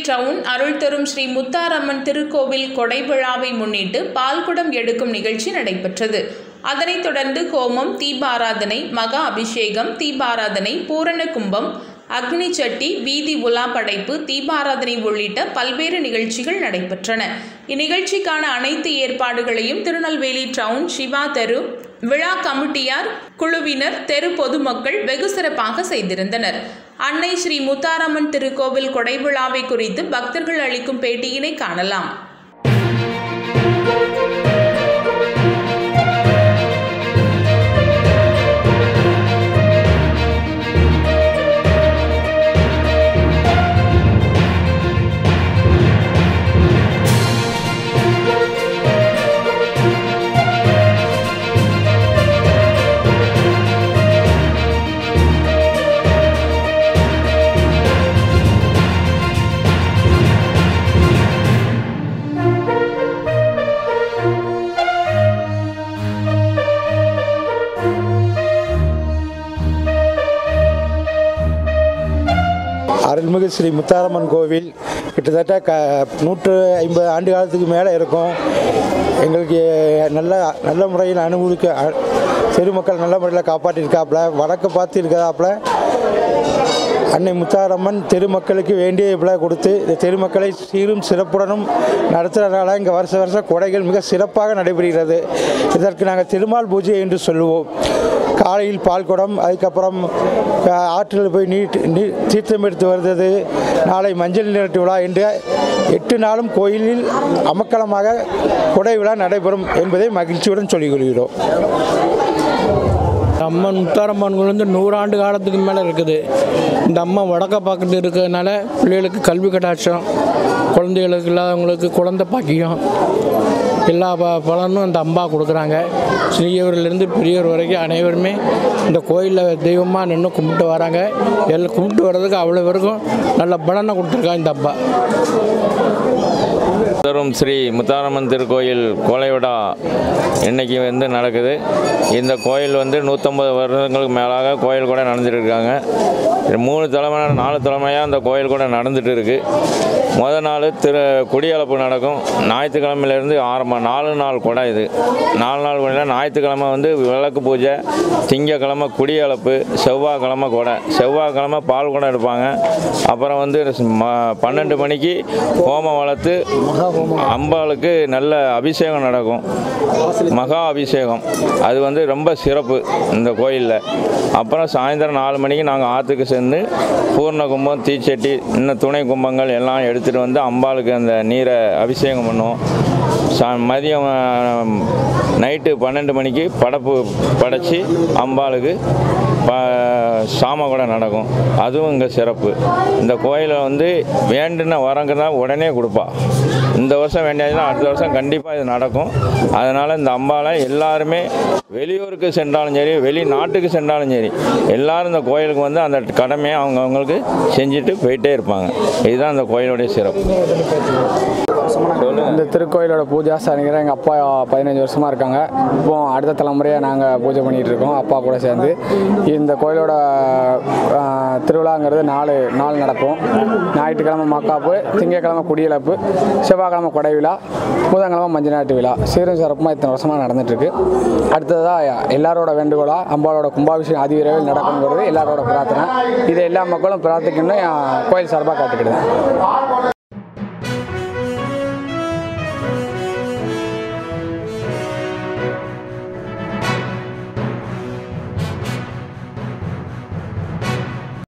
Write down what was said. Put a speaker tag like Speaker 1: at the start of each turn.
Speaker 1: down அருள் தரும் ஸ்ரீ முத்தாரம்மன் திருக்கோவில் கொடை விழாவை முன்னிட்டு பால்குடம் எடுக்கும் நிகழ்ச்சி நடைபெற்றது அதனைத் தொடர்ந்து ஹோமம் தீபாராதனை மகா அபிஷேகம் தீபாராதனை பூரண கும்பம் அக்னி சட்டி வீதி உலா படைப்பு தீபாராதனை உள்ளிட்ட பல்வேறு நிகழ்ச்சிகள் நடைபெற்றன இந்நிகழ்ச்சிக்கான அனைத்து ஏற்பாடுகளையும் திருநெல்வேலி டவுன் சிவா தெரு விழா கமிட்டியார் குழுவினர் தெரு பொதுமக்கள் வெகு சிறப்பாக செய்திருந்தனர் அன்னை ஸ்ரீ முத்தாரம்மன் திருக்கோவில் கொடை விழாவை குறித்து பக்தர்கள் அளிக்கும் பேட்டியினை காணலாம்
Speaker 2: அருள்மிகு ஸ்ரீ முத்தாரம்மன் கோவில் கிட்டத்தட்ட க நூற்று ஐம்பது ஆண்டு காலத்துக்கு மேலே இருக்கும் எங்களுக்கு நல்ல நல்ல முறையில் அனுபவிக்க அ- தெருமக்கள் நல்ல முறையில் காப்பாற்றிருக்காப்புல வடக்கு பார்த்து இருக்கிறாப்புல அன்னை முத்தாரம்மன் தெருமக்களுக்கு வேண்டிய விலை கொடுத்து இந்த தெருமக்களை சீரும் சிறப்புடனும் நடத்துகிறதுனால இங்கே வருஷ வருஷம் கொடைகள் மிக சிறப்பாக நடைபெறுகிறது இதற்கு நாங்கள் திருமால் பூஜை என்று சொல்லுவோம் காலையில் பால் குடம் அதுக்கப்புறம் அஹ், ஆற்றில் போய் நீட் நீர் தீர்த்தம் எடுத்து வருவது நாளை மஞ்சள் நீராட்டு விழா என்று எட்டு நாளும் கோயிலில் அமக்கலமாக கொடை விழா நடைபெறும் என்பதை மகிழ்ச்சியுடன் சொல்லிக் கொள்கிறோம்
Speaker 3: அம்மன் முத்தாரம்மன் கோயில் வந்து நூறாண்டு காலத்துக்கு மேலே இருக்குது இந்த அம்மா வடக்க பக்கத்து இருக்கிறதுனால பிள்ளைகளுக்கு கல்வி கட்டாட்சம் குழந்தைகளுக்கு இல்லாதவங்களுக்கு குழந்தை பாக்கியம் எல்லா ப பலனும் அந்த அம்பா கொடுக்குறாங்க சிறியவர்லேருந்து பெரியவர் வரைக்கும் அனைவருமே இந்த கோயிலில் தெய்வமாக நின்று கும்பிட்டு வராங்க எல்லாம் கும்பிட்டு வர்றதுக்கு அவ்வளோ பேருக்கும் நல்ல பலனை கொடுத்துருக்காங்க இந்த அப்பா
Speaker 4: தரும் ஸ்ரீ முத்தாரம்மன் திருக்கோயில் கோலை விழா இன்னைக்கு வந்து நடக்குது இந்த கோயில் வந்து நூற்றம்பது வருடங்களுக்கு மேலாக கோயில் கூட நடந்துட்டு இருக்காங்க மூணு தலைமை நாலு தலைமையாக அந்த கோயில் கூட நடந்துட்டு இருக்கு முத நாள் திரு குடியளப்பு நடக்கும் ஞாயிற்றுக்கிழமையிலேருந்து ஆரம்பம் நாலு நாள் கொடை இது நாலு நாள் கொடை ஞாயிற்றுக்கிழமை வந்து விளக்கு பூஜை திங்கக்கிழமை குடியளப்பு செவ்வாய்க்கிழமை கொடை செவ்வாய்க்கிழமை பால் குடம் எடுப்பாங்க அப்புறம் வந்து ம- பன்னெண்டு மணிக்கு ஹோமம் வளர்த்து அம்பாளுக்கு நல்ல அபிஷேகம் நடக்கும் மகா அபிஷேகம் அது வந்து ரொம்ப சிறப்பு இந்த கோயிலில் அப்புறம் சாயந்தரம் நாலு மணிக்கு நாங்கள் ஆற்றுக்கு சேர்ந்து பூர்ண கும்பம் தீச்சட்டி இன்னும் துணை கும்பங்கள் எல்லாம் எடுத்துகிட்டு வந்து அம்பாளுக்கு அந்த நீரை அபிஷேகம் பண்ணுவோம் சா மதியம் அஹ், நைட்டு பன்னெண்டு மணிக்கு படப்பு படைச்சி அம்பாளுக்கு ப சாம கூட நடக்கும் அதுவும் இங்கே சிறப்பு இந்த கோயிலை வந்து வேண்டின வரங்க தான் உடனே கொடுப்பா இந்த வருஷம் வேண்டியதுன்னா அடுத்த வருஷம் கண்டிப்பாக இது நடக்கும் அதனால் இந்த அம்பாவை எல்லாருமே வெளியூருக்கு சென்றாலும் சரி வெளிநாட்டுக்கு சென்றாலும் சரி எல்லாரும் இந்த கோயிலுக்கு வந்து அந்த கடமையை அவங்க அவங்களுக்கு செஞ்சுட்டு போயிட்டே இருப்பாங்க இதுதான் இந்த கோயிலுடைய சிறப்பு
Speaker 5: இந்த திருக்கோயிலோட பூஜா சாரிங்கிற எங்கள் அப்பா பதினஞ்சு வருஷமாக இருக்காங்க இப்போ அடுத்த தலைமுறையாக நாங்கள் பூஜை பண்ணிகிட்டு இருக்கோம் அப்பா கூட சேர்ந்து இந்த கோயிலோட ஆ, திருவிழாங்கிறது நாலு நாள் நடக்கும் ஞாயிற்றுக்கிழமை மக்காப்பு திங்கட்கிழமை குடியிழப்பு செவ்வாய்க்கிழமை கொடை விழா புதன்கிழமை மஞ்சள் நாட்டு விழா சீரும் சிறப்புமாக இத்தனை வருஷமாக நடந்துட்டுருக்கு அடுத்ததாக எல்லாரோட வேண்டுகோளாக அம்பாளோட கும்பாபிஷேகம் அதிவிரைவில் நடக்குங்கிறது எல்லாரோட பிரார்த்தனை இதை எல்லா மக்களும் பிரார்த்திக்கணும்னு என் கோயில் சார்பாக காத்துக்கிடுது